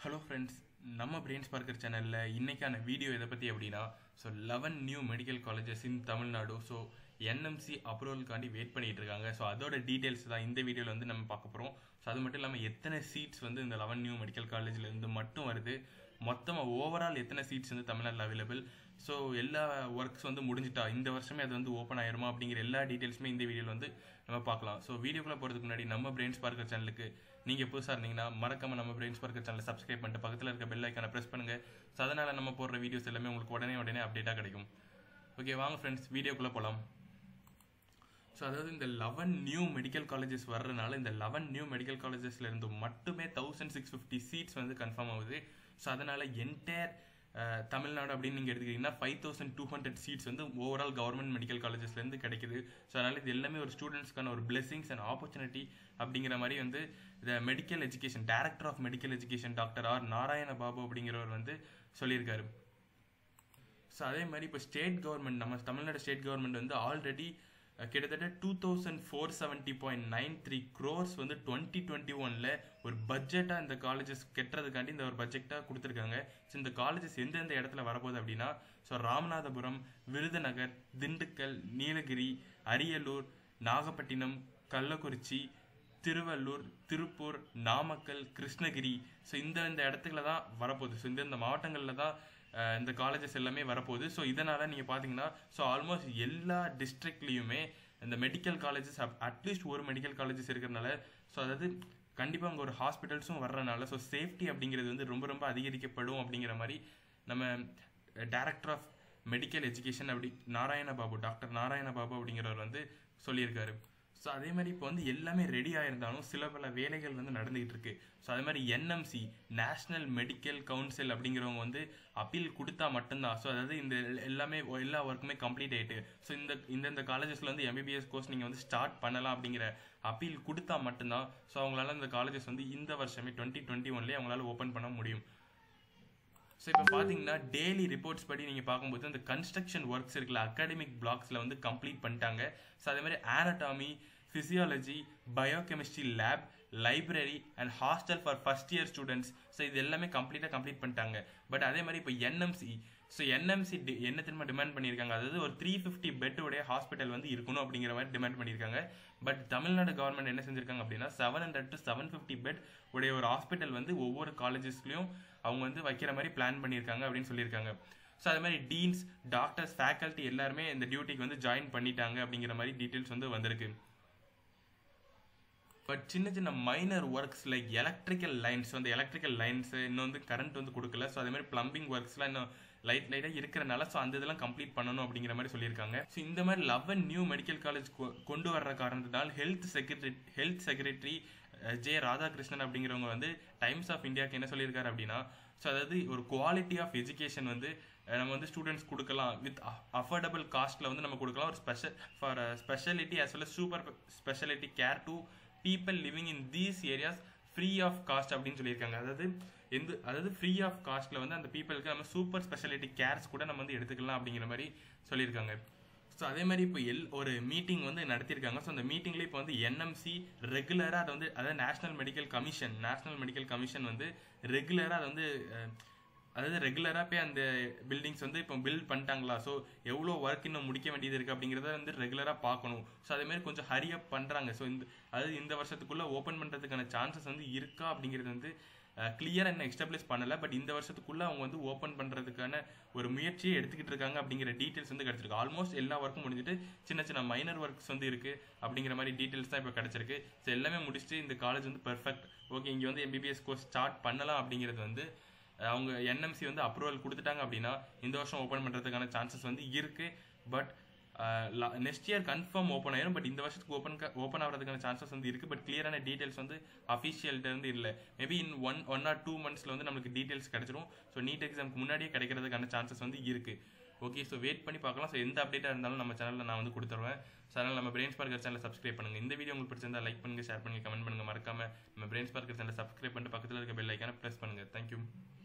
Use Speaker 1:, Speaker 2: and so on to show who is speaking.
Speaker 1: hello friends நம்ம brain sparker சேனலில் இன்னைக்கான வீடியோ எதை பற்றி அப்படின்னா so eleven new medical colleges in Tamil Nadu so NMC அப்ரூவலுக்காண்டி வெயிட் பண்ணிட்டு இருக்காங்க ஸோ அதோட டீட்டெயில்ஸ் தான் இந்த வீடியோவில் வந்து நம்ம பார்க்க போகிறோம் ஸோ அது மட்டும் இல்லாமல் எத்தனை சீட்ஸ் வந்து இந்த லெவன் நியூ மெடிக்கல் காலேஜில் இருந்து மட்டும் வருது மொத்தமாக ஓவரால் எத்தனை சீட்ஸ் வந்து தமிழ்நாட்டில் அவைலபிள் ஸோ எல்லா ஒர்க்ஸ் வந்து முடிஞ்சிட்டா இந்த வருஷமே அது வந்து ஓப்பன் ஆயிருமா அப்படிங்கிற எல்லா டீட்டெயில்ஸுமே இந்த வீடியோவில் வந்து நம்ம பார்க்கலாம் ஸோ வீடியோக்குள்ளே போகிறதுக்கு முன்னாடி நம்ம பிரெயின் ஸ்பார்க்கர் சேனலுக்கு நீங்கள் புதுசாக இருந்தீங்கன்னா மறக்காம நம்ம பிரெயின் ஸ்பார்க்கர் சேனலை சப்ஸ்கிரைப் பண்ணிட்டு பக்கத்தில் இருக்க பெல் ஐக்கானை ப்ரெஸ் பண்ணுங்கள் ஸோ அதனால் நம்ம போடுற வீடியோஸ் எல்லாமே உங்களுக்கு உடனே உடனே அப்டேட்டாக கிடைக்கும் ஓகே வாங்க ஃப்ரெண்ட்ஸ் வீடியோக்குள்ளே போகலாம் ஸோ அதாவது இந்த லெவன் நியூ மெடிக்கல் காலேஜஸ் வர்றதுனால இந்த லெவன் நியூ மெடிக்கல் காலேஜஸ்ல இருந்து மட்டுமே தௌசண்ட் சிக்ஸ் ஃபிஃப்டி சீட்ஸ் வந்து கன்ஃபார்ம் ஆகுது ஸோ அதனால என்டையர் தமிழ்நாடு அப்படின்னு நீங்கள் எடுத்துக்கிட்டிங்கன்னா five thousand two hundred seats வந்து ஓவரால் கவர்மெண்ட் மெடிக்கல் காலேஜஸ்லேருந்து கிடைக்குது ஸோ அதனால் இது எல்லாமே ஒரு ஸ்டூடெண்ட்ஸ்க்கான ஒரு பிளெஸிங்ஸ் அண்ட் ஆப்பர்ச்சுனிட்டி அப்படிங்கிற மாதிரி வந்து இந்த medical education director of medical education doctor R Narayana Babu அப்படிங்கிறவர் வந்து சொல்லியிருக்காரு ஸோ அதே மாதிரி இப்போ ஸ்டேட் கவர்மெண்ட் நம்ம தமிழ்நாடு ஸ்டேட் கவர்மெண்ட் வந்து ஆல்ரெடி கிட்டத்தட்ட two thousand four seventy point nine three crores வந்து டுவெண்ட்டி டுவெண்ட்டி ஒனில் ஒரு பட்ஜெட்டாக இந்த காலேஜஸ் கெட்டுறதுக்காண்டி இந்த ஒரு பட்ஜெட்டாக கொடுத்துருக்காங்க ஸோ இந்த காலேஜஸ் எந்தெந்த இடத்துல வரப்போகுது அப்படின்னா ஸோ ராமநாதபுரம் விருதுநகர் திண்டுக்கல் நீலகிரி அரியலூர் நாகப்பட்டினம் கள்ளக்குறிச்சி திருவள்ளூர் திருப்பூர் நாமக்கல் கிருஷ்ணகிரி ஸோ இந்த இந்த இடத்துல தான் வரப்போகுது ஸோ இந்த இந்த மாவட்டங்களில் தான் இந்த காலேஜஸ் எல்லாமே வரப்போகுது ஸோ இதனால் நீங்கள் பார்த்தீங்கன்னா ஸோ ஆல்மோஸ்ட் எல்லா டிஸ்ட்ரிக்ட்லேயுமே இந்த மெடிக்கல் காலேஜஸ் அட்லீஸ்ட் ஒரு மெடிக்கல் காலேஜஸ் இருக்கிறனால ஸோ அதாவது கண்டிப்பாக அங்கே ஒரு ஹாஸ்பிட்டல்ஸும் வர்றதுனால ஸோ சேஃப்டி அப்படிங்கிறது வந்து ரொம்ப ரொம்ப அதிகரிக்கப்படும் அப்படிங்கிற மாதிரி நம்ம டைரக்டர் ஆஃப் மெடிக்கல் எஜுகேஷன் அப்படி நாராயண பாபு டாக்டர் நாராயண பாபு அப்படிங்கிறவர் வந்து சொல்லியிருக்காரு ஸோ அதே மாதிரி இப்போ வந்து எல்லாமே ரெடி ஆயிருந்தாலும் சில பல வேலைகள் வந்து நடந்துகிட்டு இருக்கு ஸோ அதே மாதிரி என்எம்சி நேஷனல் மெடிக்கல் கவுன்சில் அப்படிங்கிறவங்க வந்து அப்பீல் கொடுத்தா மட்டும்தான் ஸோ அதாவது இந்த எல்லாமே எல்லா ஒர்க்குமே கம்ப்ளீட் ஆயிட்டு ஸோ இந்த இந்தந்த காலேஜஸ்ல வந்து எம்பிபிஎஸ் கோர்ஸ் நீங்கள் வந்து ஸ்டார்ட் பண்ணலாம் அப்படிங்கிற அப்பீல் கொடுத்தா மட்டும்தான் ஸோ அவங்களால இந்த காலேஜஸ் வந்து இந்த வருஷமே டுவெண்ட்டி டுவெண்ட்டி ஒன்லேயே அவங்களால ஓப்பன் பண்ண முடியும் ஸோ இப்போ பார்த்தீங்கன்னா டெய்லி ரிப்போர்ட்ஸ் படி நீங்கள் பார்க்கும்போது அந்த கன்ஸ்ட்ரக்ஷன் ஒர்க்ஸ் இருக்குல்ல அகாடமிக் பிளாக்ஸில் வந்து கம்ப்ளீட் பண்ணிட்டாங்க ஸோ அதே மாதிரி anatomy physiology biochemistry lab library and hostel for first year students so இது எல்லாமே கம்ப்ளீட்டாக கம்ப்ளீட் பண்ணிட்டாங்க பட் அதே மாதிரி இப்போ என்எம்சி ஸோ என்எம்சி என்ன திரும்ப டிமாண்ட் பண்ணியிருக்காங்க அதாவது ஒரு த்ரீ ஃபிஃப்டி பெட்டுடைய ஹாஸ்பிட்டல் வந்து இருக்கணும் அப்படிங்கிற மாதிரி டிமாண்ட் பண்ணியிருக்காங்க பட் தமிழ்நாடு கவர்மெண்ட் என்ன செஞ்சிருக்காங்க அப்படின்னா seven hundred to seven fifty bed உடைய ஒரு ஹாஸ்பிட்டல் வந்து ஒவ்வொரு காலேஜஸ்லையும் அவங்க வந்து வைக்கிற மாதிரி பிளான் பண்ணியிருக்காங்க அப்படின்னு சொல்லியிருக்காங்க ஸோ அது மாதிரி டீன்ஸ் டாக்டர்ஸ் ஃபேக்கல்ட்டி எல்லாருமே இந்த டியூட்டிக்கு வந்து ஜாயின் பண்ணிட்டாங்க அப்படிங்கிற மாதிரி டீட்டெயில்ஸ் வந்து வந்திருக்கு பட் சின்ன சின்ன minor works like electrical lines வந்து எலக்ட்ரிக்கல் லைன்ஸ் இன்னும் வந்து கரண்ட் வந்து கொடுக்கல ஸோ அதே மாதிரி பிளம்பிங் ஒர்க்ஸ்லாம் இன்னும் லைட் லைட்டாக இருக்கிறனால ஸோ அந்த இதெல்லாம் கம்ப்ளீட் பண்ணணும் அப்படிங்கிற மாதிரி சொல்லியிருக்காங்க ஸோ இந்த மாதிரி லெவன் நியூ மெடிக்கல் காலேஜ் கொண்டு வர்ற காரணத்தினால் health secretary health secretary J Radhakrishnan அப்படிங்கிறவங்க வந்து டைம்ஸ் ஆஃப் இந்தியாவுக்கு என்ன சொல்லியிருக்காரு அப்படின்னா ஸோ அதாவது ஒரு குவாலிட்டி ஆஃப் எஜுகேஷன் வந்து நம்ம வந்து ஸ்டூடெண்ட்ஸ் கொடுக்கலாம் வித் அஃபோர்டபுள் காஸ்ட்டில் வந்து நம்ம கொடுக்கலாம் ஒரு special for speciality as well super speciality care to people living in these areas free of cost அப்படின்னு சொல்லியிருக்காங்க அதாவது எந்த அதாவது ஃப்ரீ ஆஃப் காஸ்ட்டில் வந்து அந்த பீப்புளுக்கு நம்ம சூப்பர் ஸ்பெஷாலிட்டி கேர்ஸ் கூட நம்ம வந்து எடுத்துக்கலாம் அப்படிங்கிற மாதிரி சொல்லியிருக்காங்க ஸோ அதே மாதிரி இப்போ எல் ஒரு மீட்டிங் வந்து நடத்தியிருக்காங்க ஸோ அந்த மீட்டிங்லேயே இப்போ வந்து என்எம்சி ரெகுலராக அதை வந்து அதாவது national medical commission national medical commission வந்து ரெகுலராக அதை வந்து அதாவது ரெகுலராக போய் அந்த பில்டிங்ஸ் வந்து இப்போ பில்ட் பண்ணிட்டாங்களா ஸோ எவ்வளோ ஒர்க் இன்னும் முடிக்க வேண்டியது இருக்குது அப்படிங்கிறத வந்து ரெகுலராக பார்க்கணும் ஸோ அதேமாதிரி கொஞ்சம் ஹரியப் பண்ணுறாங்க ஸோ இந்த அதாவது இந்த வருஷத்துக்குள்ளே ஓப்பன் பண்ணுறதுக்கான சான்சஸ் வந்து இருக்கா அப்படிங்கிறது வந்து கிளியராக என்ன எக்ஸ்டாப்ளிஷ் பண்ணலை பட் இந்த வருஷத்துக்குள்ளே அவங்க வந்து ஓப்பன் பண்ணுறதுக்கான ஒரு முயற்சியை எடுத்துக்கிட்டு இருக்காங்க அப்படிங்கிற டீட்டெயில்ஸ் வந்து கிடச்சிருக்கு ஆல்மோஸ்ட் எல்லா ஒர்க்கும் முடிஞ்சிட்டு சின்ன சின்ன மைனர் ஒர்க்ஸ் வந்து இருக்குது அப்படிங்கிற மாதிரி டீட்டெயில்ஸ் தான் இப்போ கிடச்சிருக்கு ஸோ எல்லாமே முடிச்சுட்டு இந்த காலேஜ் வந்து பெர்ஃபெக்ட் ஓகே இங்கே வந்து எம்பிபிஎஸ் கோர்ஸ் ஸ்டார்ட் பண்ணலாம் அப்படிங்கிறது வந்து அவங்க என்எம்சி வந்து அப்ரூவல் கொடுத்துட்டாங்க அப்படின்னா இந்த வருஷம் ஓப்பன் பண்ணுறதுக்கான சான்சஸ் வந்து இருக்குது but next year confirm open ஆயிரும் பட் இந்த வருஷத்துக்கு ஓப்பன் ஓப்பன் ஆகிறதுக்கான சான்சஸ் வந்து இருக்குது பட் கிளியரான டீட்டெயில்ஸ் வந்து அஃபிஷியல்ட்ட இருந்து இல்லை maybe in one one or two மந்த்ஸில் வந்து நமக்கு டீட்டெயில்ஸ் கிடைச்சிரும் ஸோ நீட் எக்ஸாமுக்கு முன்னாடியே கிடைக்கிறதுக்கான சான்சஸ் வந்து இருக்குது ஓகே ஸோ வெயிட் பண்ணி பார்க்கலாம் ஸோ எந்த அப்டேட்டாக இருந்தாலும் நம்ம சேனலில் நான் வந்து கொடுத்துருவேன் ஸோ அதனால் நம்ம பிரெயின் ஸ்பார்க்கர் சேனலை சப்ஸ்கிரைப் பண்ணுங்கள் இந்த வீடியோ உங்களுக்கு பிடிச்சிருந்தா லைக் பண்ணுங்கள் ஷேர் பண்ணுங்கள் கமெண்ட் பண்ணுங்கள் மறக்காம நம்ம பிரெயின் ஸ்பார்க்கர் சேனலை சப்ஸ்கிரைப் பண்ணிட்டு பக்கத்தில் இருக்க பெல் ஐக்கான ப்ரெஸ் பண்ணுங்கள் தேங்க்யூ